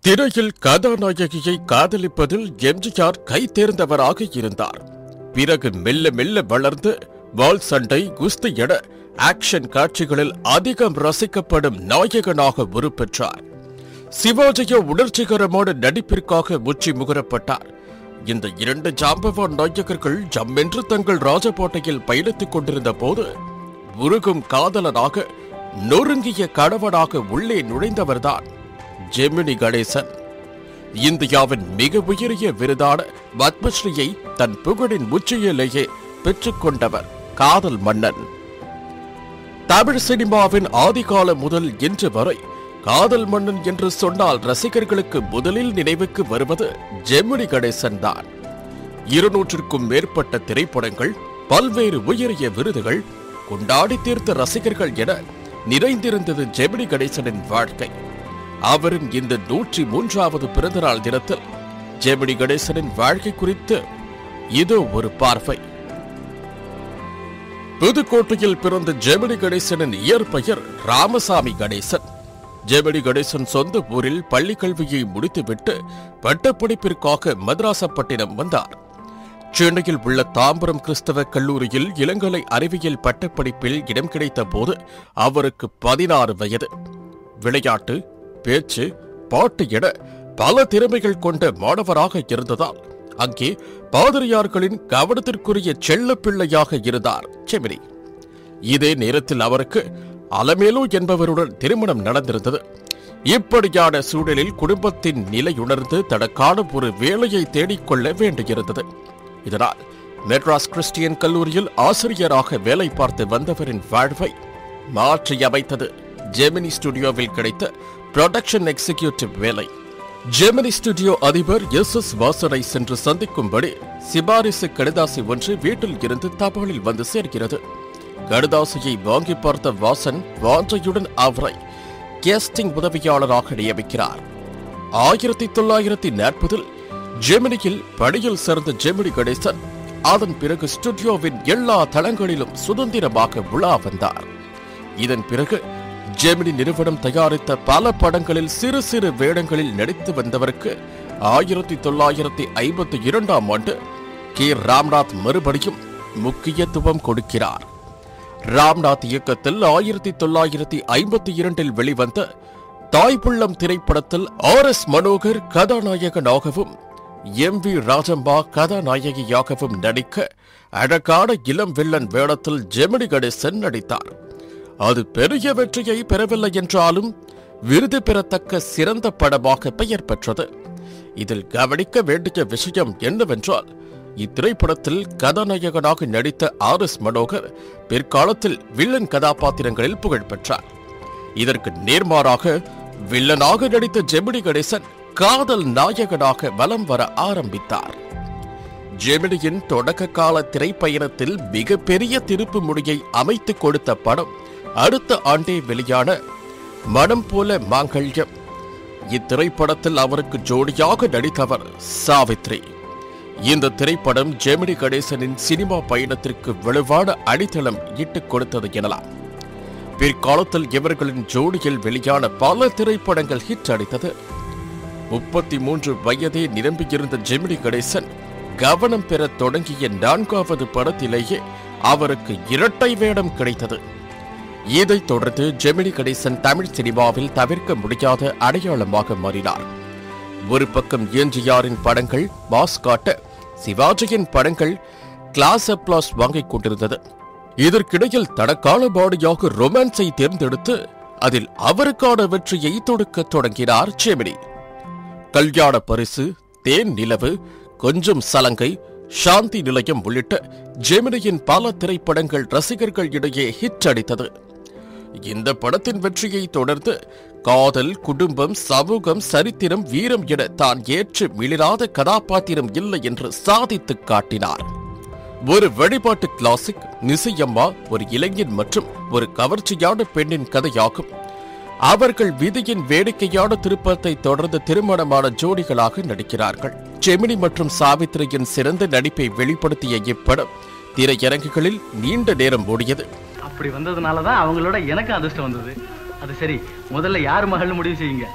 திரையில் கதாநாயகியை காதலிப்பதில் எம்ஜிஆர் கை தேர்ந்தவராக இருந்தார் பிறகு மெல்ல மெல்ல வளர்ந்து வால் சண்டை குஸ்தி என ஆக்ஷன் காட்சிகளில் அதிகம் ரசிக்கப்படும் நாயகனாக உருப்பெற்றார் சிவாஜிய உணர்ச்சிகரமான நடிப்பிற்காக உச்சி முகரப்பட்டார் இந்த இரண்டு ஜாம்பவான் நாயகர்கள் ஜம்மென்று தங்கள் ராஜபாட்டையில் பயணித்துக் கொண்டிருந்த போது உருகும் காதலனாக நொறுங்கிய கணவனாக உள்ளே நுழைந்தவர்தான் ஜெமினி கணேசன் இந்தியாவின் மிக உயரிய விருதான பத்மஸ்ரீயை தன் புகழின் உச்சியிலேயே பெற்றுக்கொண்டவர் காதல் மன்னன் தமிழ் சினிமாவின் ஆதிகாலம் முதல் இன்று வரை காதல் மன்னன் என்று சொன்னால் ரசிகர்களுக்கு முதலில் நினைவுக்கு வருவது ஜெமினி கணேசன் தான் இருநூற்றுக்கும் மேற்பட்ட திரைப்படங்கள் பல்வேறு உயரிய விருதுகள் கொண்டாடி தீர்த்த ரசிகர்கள் என நிறைந்திருந்தது ஜெமினி கணேசனின் வாழ்க்கை அவரின் இந்த நூற்றி மூன்றாவது பிறந்தநாள் தினத்தில் ஜெமினி கணேசனின் வாழ்க்கை குறித்து இதோ ஒரு பார்வை புதுக்கோட்டையில் பிறந்த ஜெமினி கணேசனின் இயற்பெயர் ராமசாமி கணேசன் ஜெமினி கணேசன் சொந்த ஊரில் பள்ளி கல்வியை முடித்துவிட்டு பட்டப்படிப்பிற்காக மதராசப்பட்டினம் வந்தார் சென்னையில் உள்ள தாம்பரம் கிறிஸ்தவ கல்லூரியில் இளங்கலை அறிவியல் பட்டப்படிப்பில் இடம் கிடைத்த போது அவருக்கு பதினாறு வயது விளையாட்டு பேச்சு பாட்டு என பல திறமைகள் கொண்ட மாணவராக இருந்ததால் அங்கே பாதிரியார்களின் கவனத்திற்குரிய செல்ல பிள்ளையாக இருந்தார் செமினி இதே நேரத்தில் அவருக்கு அலமேலு என்பவருடன் திருமணம் நடந்திருந்தது இப்படியான சூழலில் குடும்பத்தின் நிலையுணர்ந்து தனக்கான ஒரு வேலையை தேடிக்கொள்ள வேண்டியிருந்தது இதனால் மெட்ராஸ் கிறிஸ்டியன் கல்லூரியில் ஆசிரியராக வேலை பார்த்து வந்தவரின் வாழ்வை மாற்றி அமைத்தது ஜெமினி ஸ்டுடியோவில் கிடைத்த ப்ரொடக்ஷன் எக்ஸிகியூட்டிவ் வேலை ஜெமினி ஸ்டுடியோ அதிபர் எஸ் எஸ் வாசனை சென்று சந்திக்கும்படி சிபாரிசு கடிதாசி ஒன்று வீட்டில் இருந்து தபாலில் வந்து சேர்கிறது கடிதாசியை வாங்கி பார்த்த வாசன் வாஞ்சையுடன் அவரை கேஸ்டிங் உதவியாளராக நியமிக்கிறார் ஆயிரத்தி தொள்ளாயிரத்தி நாற்பதில் ஜெமினியில் பணியில் சேர்ந்த ஜெமினி கணேசன் அதன் பிறகு ஸ்டுடியோவின் எல்லா தளங்களிலும் சுதந்திரமாக உலா வந்தார் இதன் பிறகு ஜெமினி நிறுவனம் தயாரித்த பல படங்களில் சிறு சிறு வேடங்களில் நடித்து வந்தவருக்கு ஆயிரத்தி தொள்ளாயிரத்தி ஐம்பத்தி இரண்டாம் ஆண்டு கே ராம்நாத் மறுபடியும் முக்கியத்துவம் கொடுக்கிறார் ராம்நாத் இயக்கத்தில் ஆயிரத்தி தொள்ளாயிரத்தி ஐம்பத்தி இரண்டில் வெளிவந்த தாய்ப்புள்ளம் திரைப்படத்தில் ஆர் எஸ் மனோகர் கதாநாயகனாகவும் எம் வி ராஜம்பா கதாநாயகியாகவும் நடிக்க அழகான இளம் வில்லன் வேடத்தில் ஜெமினி கணேசன் நடித்தார் அது பெரிய வெற்றியை பெறவில்லை என்றாலும் விருது பெறத்தக்க சிறந்த படமாக பெயர் பெற்றது இதில் கவனிக்க வேண்டிய விஷயம் என்னவென்றால் இத்திரைப்படத்தில் கதாநாயகனாக நடித்த ஆர் எஸ் மனோகர் பிற்காலத்தில் வில்லன் கதாபாத்திரங்களில் புகழ் பெற்றார் இதற்கு நேர்மாறாக வில்லனாக நடித்த ஜெமினி கணேசன் காதல் நாயகனாக வலம் வர ஆரம்பித்தார் ஜெமினியின் தொடக்க கால திரைப்பயணத்தில் மிகப்பெரிய திருப்பு முடியை அமைத்துக் கொடுத்த படம் அடுத்த ஆண்டே வெளியான மனம் போல மாங்கல்யம் இத்திரைப்படத்தில் அவருக்கு ஜோடியாக நடித்தவர் சாவித்ரி இந்த திரைப்படம் ஜெமினி கணேசனின் சினிமா பயணத்திற்கு வலுவான அடித்தளம் இட்டுக் கொடுத்தது எனலாம் பிற்காலத்தில் இவர்களின் ஜோடியில் வெளியான பல திரைப்படங்கள் ஹிட் அடித்தது முப்பத்தி மூன்று வயதே நிரம்பியிருந்த ஜெமினி கணேசன் கவனம் பெறத் தொடங்கிய நான்காவது படத்திலேயே அவருக்கு இரட்டை வேடம் கிடைத்தது இதைத் தொடர்ந்து ஜெமினி கணேசன் தமிழ் சினிமாவில் தவிர்க்க முடியாத அடையாளமாக மாறினார் ஒரு பக்கம் எம்ஜிஆரின் படங்கள் மாஸ் காட்ட சிவாஜியின் படங்கள் கிளாஸ் அப்ளாஸ் வாங்கிக் கொண்டிருந்தது இதற்கிடையில் தனக்கான பாடியாக ரொமான்ஸை தேர்ந்தெடுத்து அதில் அவருக்கான வெற்றியை தொடுக்கத் தொடங்கினார் ஜெமினி கல்யாண பரிசு தேன் நிலவு கொஞ்சம் சலங்கை சாந்தி நிலையம் உள்ளிட்ட ஜெமினியின் பல திரைப்படங்கள் ரசிகர்கள் இடையே ஹிட் அடித்தது இந்த படத்தின் வெற்றியை தொடர்ந்து காதல் குடும்பம் சமூகம் சரித்திரம் வீரம் என தான் ஏற்று மிளிராத கதாபாத்திரம் இல்லை என்று சாதித்துக் காட்டினார் ஒரு வழிபாட்டு கிளாசிக் நிசையம்மா ஒரு இளைஞன் மற்றும் ஒரு கவர்ச்சியான பெண்ணின் கதையாகும் அவர்கள் விதியின் வேடிக்கையான திருப்பத்தை தொடர்ந்து திருமணமான ஜோடிகளாக நடிக்கிறார்கள் ஜெமினி மற்றும் சாவித்திரியின் சிறந்த நடிப்பை வெளிப்படுத்திய இப்படம் திரையரங்குகளில் நீண்ட நேரம் ஓடியது அப்படி வந்ததுனால தான் அவங்களோட எனக்கு அதிர்ஷ்டம் வந்தது அது சரி முதல்ல யார் மகள்னு முடிவு செய்யுங்க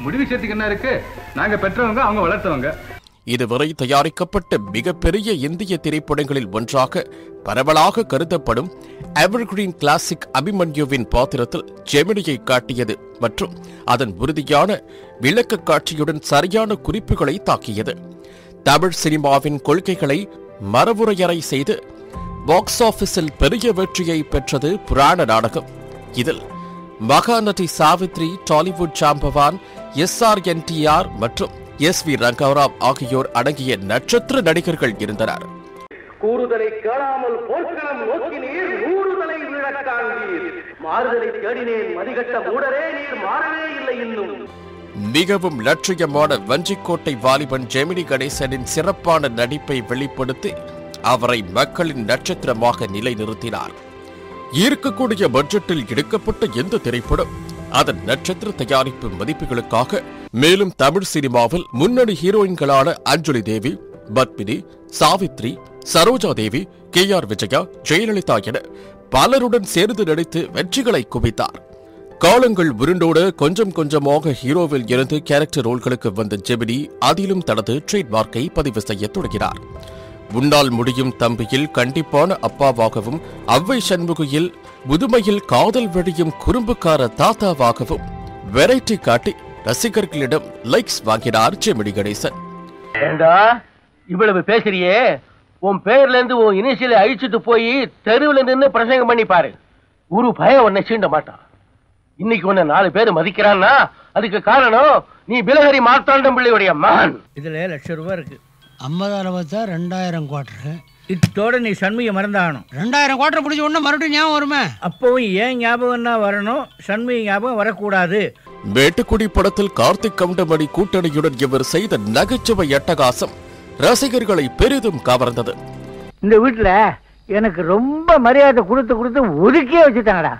முடிவு விஷயத்துக்கு என்ன இருக்கு நாங்க பெற்றவங்க அவங்க வளர்த்தவங்க இதுவரை தயாரிக்கப்பட்ட மிகப்பெரிய இந்திய திரைப்படங்களில் ஒன்றாக பரவலாக கருதப்படும் எவர்கிரீன் கிளாசிக் அபிமன்யுவின் பாத்திரத்தில் ஜெமினியை காட்டியது மற்றும் அதன் உறுதியான விளக்க காட்சியுடன் சரியான குறிப்புகளை தாக்கியது தமிழ் சினிமாவின் கொள்கைகளை மரபுரையறை செய்து பாக்ஸ் ஆபீஸில் பெரிய வெற்றியை பெற்றது புராண நாடகம் இதில் மகாநடி சாவித்ரி டாலிவுட் ஜாம்பவான் S R N T R மற்றும் எஸ் வி ரங்கராவ் ஆகியோர் அடங்கிய நட்சத்திர நடிகர்கள் இருந்தனர் கூறுதலை கேளாமல் போர்க்களம் நோக்கினீர் நூறுதலை விழக் காண்பீர் மாறுதலை தேடினேன் மதிகட்ட மூடரே நீர் மாறவே இல்லை இன்னும் மிகவும் லட்சியமான வஞ்சிக்கோட்டை வாலிபன் ஜெமினி கணேசனின் சிறப்பான நடிப்பை வெளிப்படுத்தி அவரை மக்களின் நட்சத்திரமாக நிலைநிறுத்தினார் ஈர்க்கக்கூடிய பட்ஜெட்டில் எடுக்கப்பட்ட எந்த திரைப்படம் அதன் நட்சத்திர தயாரிப்பு மதிப்புகளுக்காக மேலும் தமிழ் சினிமாவில் முன்னணி ஹீரோயின்களான அஞ்சலி தேவி பத்மினி சாவித்ரி சரோஜா தேவி கே ஆர் விஜயா ஜெயலலிதா என பலருடன் சேர்ந்து நடித்து வெற்றிகளை குவித்தார் காலங்கள் உருண்டோட கொஞ்சம் கொஞ்சமாக ஹீரோவில் இருந்து கேரக்டர் ரோல்களுக்கு வந்த ஜெமினி அதிலும் தனது ட்ரேட்மார்க்கை பதிவு செய்ய தொடங்கினார் உன்னால் முடியும் தம்பியில் கண்டிப்பான அப்பாவாகவும் அவ்வை சண்முகையில் முதுமையில் காதல் வழியும் குறும்புக்கார தாத்தாவாகவும் வெரைட்டி காட்டி ரசிகர்களிடம் லைக்ஸ் வாங்கினார் ஜெமினி கணேசன் ஏண்டா இவ்வளவு பேசுறியே உன் பேர்ல இருந்து உன் இனிஷியலை அழிச்சிட்டு போய் தெருவுல நின்னு பிரசங்கம் பண்ணி பாரு ஒரு பயம் உன்னை சீண்ட மாட்டான் இன்னைக்கு உன்னை நாலு பேர் மதிக்கிறான்னா அதுக்கு காரணம் நீ பிலஹரி மார்த்தாண்டம் பிள்ளையுடைய மகன் இதுல லட்சம் ரூபாய் இருக்கு ஐம்பதாயிரம் பார்த்தா ரெண்டாயிரம் குவார்ட்ரு இத்தோட நீ சண்முகி மறந்தாகணும் ரெண்டாயிரம் குவார்டர் பிடிச்ச உடனே மறுபடியும் ஞாபகம் வருமே அப்பவும் ஏன் ஞாபகம் தான் வரணும் சண்முகி ஞாபகம் வரக்கூடாது மேட்டுக்குடி படத்தில் கார்த்திக் கவுண்டமணி கூட்டணியுடன் இவர் செய்த நகைச்சுவை அட்டகாசம் ரசிகர்களை பெரிதும் கவர்ந்தது இந்த வீட்டுல எனக்கு ரொம்ப மரியாதை கொடுத்து கொடுத்து ஒதுக்கியே வச்சுட்டாங்கடா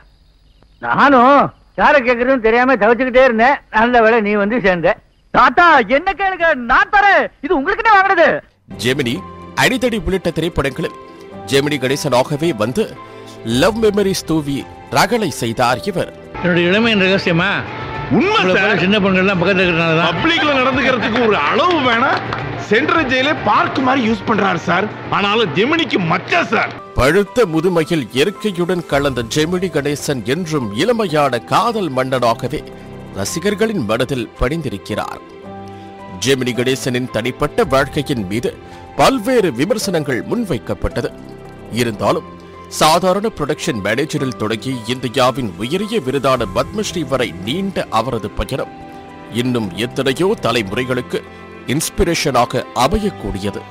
நானும் யாரை கேட்கறதுன்னு தெரியாம தவிச்சுக்கிட்டே இருந்தேன் நல்ல வேளை நீ வந்து சேர்ந்த தாத்தா என்ன கேளுங்க நான் தரேன் இது உங்களுக்கு வாங்கினது ஜெமினி அடிதடி உள்ளிட்ட திரைப்படங்களில் ஜெமினி கணேசனாகவே வந்து லவ் மெமரிஸ் தூவி ரகளை செய்தார் இவர் என்னுடைய இளமையின் ரகசியமா உண்மை இவ்வளவு சார் பேர் சின்ன பெண்கள்லாம் பக்கத்துல இருக்கிறனால தான் பப்ளிக்ல நடந்துக்கிறதுக்கு ஒரு அளவு வேணா சென்ட்ரல் ஜெயிலே பார்க் மாதிரி யூஸ் பண்றாரு சார் ஆனாலும் ஜெமினிக்கு மச்சா சார் பழுத்த முதுமையில் இயற்கையுடன் கலந்த ஜெமினி கணேசன் என்றும் இளமையான காதல் மன்னனாகவே ரசிகர்களின் மனதில் படிந்திருக்கிறார் ஜெமினி கணேசனின் தனிப்பட்ட வாழ்க்கையின் மீது பல்வேறு விமர்சனங்கள் முன்வைக்கப்பட்டது இருந்தாலும் சாதாரண புரொடக்ஷன் மேனேஜரில் தொடங்கி இந்தியாவின் உயரிய விருதான பத்மஸ்ரீ வரை நீண்ட அவரது பயணம் இன்னும் எத்தனையோ தலைமுறைகளுக்கு இன்ஸ்பிரேஷனாக அமையக்கூடியது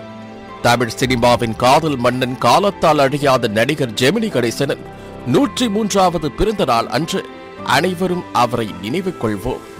தமிழ் சினிமாவின் காதல் மன்னன் காலத்தால் அழியாத நடிகர் ஜெமினி கணேசனின் நூற்றி மூன்றாவது பிறந்த நாள் அன்று அனைவரும் அவரை நினைவு கொள்வோம்